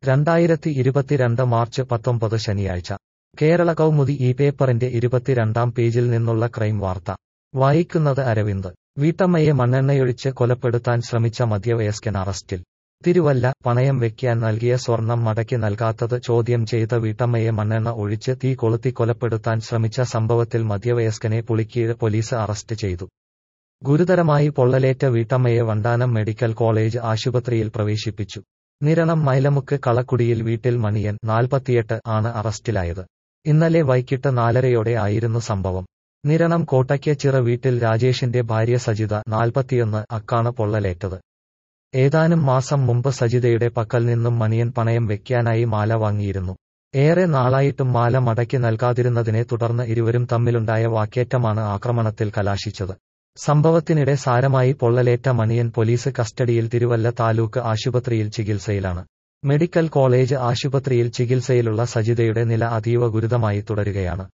രണ്ടായിരത്തി ഇരുപത്തിരണ്ട് മാർച്ച് പത്തൊമ്പത് ശനിയാഴ്ച കേരള കൗമുദി ഈ പേപ്പറിന്റെ ഇരുപത്തിരണ്ടാം പേജിൽ നിന്നുള്ള ക്രൈം വാർത്ത വായിക്കുന്നത് അരവിന്ദ് വീട്ടമ്മയെ മണ്ണെണ്ണയൊഴിച്ച് കൊലപ്പെടുത്താൻ ശ്രമിച്ച മധ്യവയസ്കൻ അറസ്റ്റിൽ തിരുവല്ല പണയം വെക്കാൻ നൽകിയ സ്വർണം മടക്കി നൽകാത്തത് ചോദ്യം ചെയ്ത വീട്ടമ്മയെ മണ്ണെണ്ണ ഒഴിച്ച് തീ കൊളുത്തി കൊലപ്പെടുത്താൻ ശ്രമിച്ച സംഭവത്തിൽ മധ്യവയസ്കനെ പുളിക്കീഴ് പോലീസ് അറസ്റ്റ് ചെയ്തു ഗുരുതരമായി പൊള്ളലേറ്റ വീട്ടമ്മയെ വണ്ടാനം മെഡിക്കൽ കോളേജ് ആശുപത്രിയിൽ പ്രവേശിപ്പിച്ചു നിരണം മൈലമുക്ക് കളക്കുടിയിൽ വീട്ടിൽ മണിയൻ നാൽപ്പത്തിയെട്ട് ആണ് അറസ്റ്റിലായത് ഇന്നലെ വൈകിട്ട് നാലരയോടെ ആയിരുന്നു സംഭവം നിരണം കോട്ടയ്ക്ക് ചിറ വീട്ടിൽ രാജേഷിന്റെ ഭാര്യ സജിത നാൽപ്പത്തിയൊന്ന് അക്കാണ് പൊള്ളലേറ്റത് ഏതാനും മാസം മുമ്പ് സജിതയുടെ പക്കൽ നിന്നും മണിയൻ പണയം വെക്കാനായി മാല വാങ്ങിയിരുന്നു ഏറെ നാളായിട്ടും മാല മടക്കി നൽകാതിരുന്നതിനെ തുടർന്ന് ഇരുവരും തമ്മിലുണ്ടായ വാക്കേറ്റമാണ് ആക്രമണത്തിൽ കലാശിച്ചത് സംഭവത്തിനിടെ സാരമായി പൊള്ളലേറ്റ മണിയൻ പോലീസ് കസ്റ്റഡിയിൽ തിരുവല്ല താലൂക്ക് ആശുപത്രിയിൽ ചികിത്സയിലാണ് മെഡിക്കൽ കോളേജ് ആശുപത്രിയിൽ ചികിത്സയിലുള്ള സജിതയുടെ നില അതീവ ഗുരുതരമായി തുടരുകയാണ്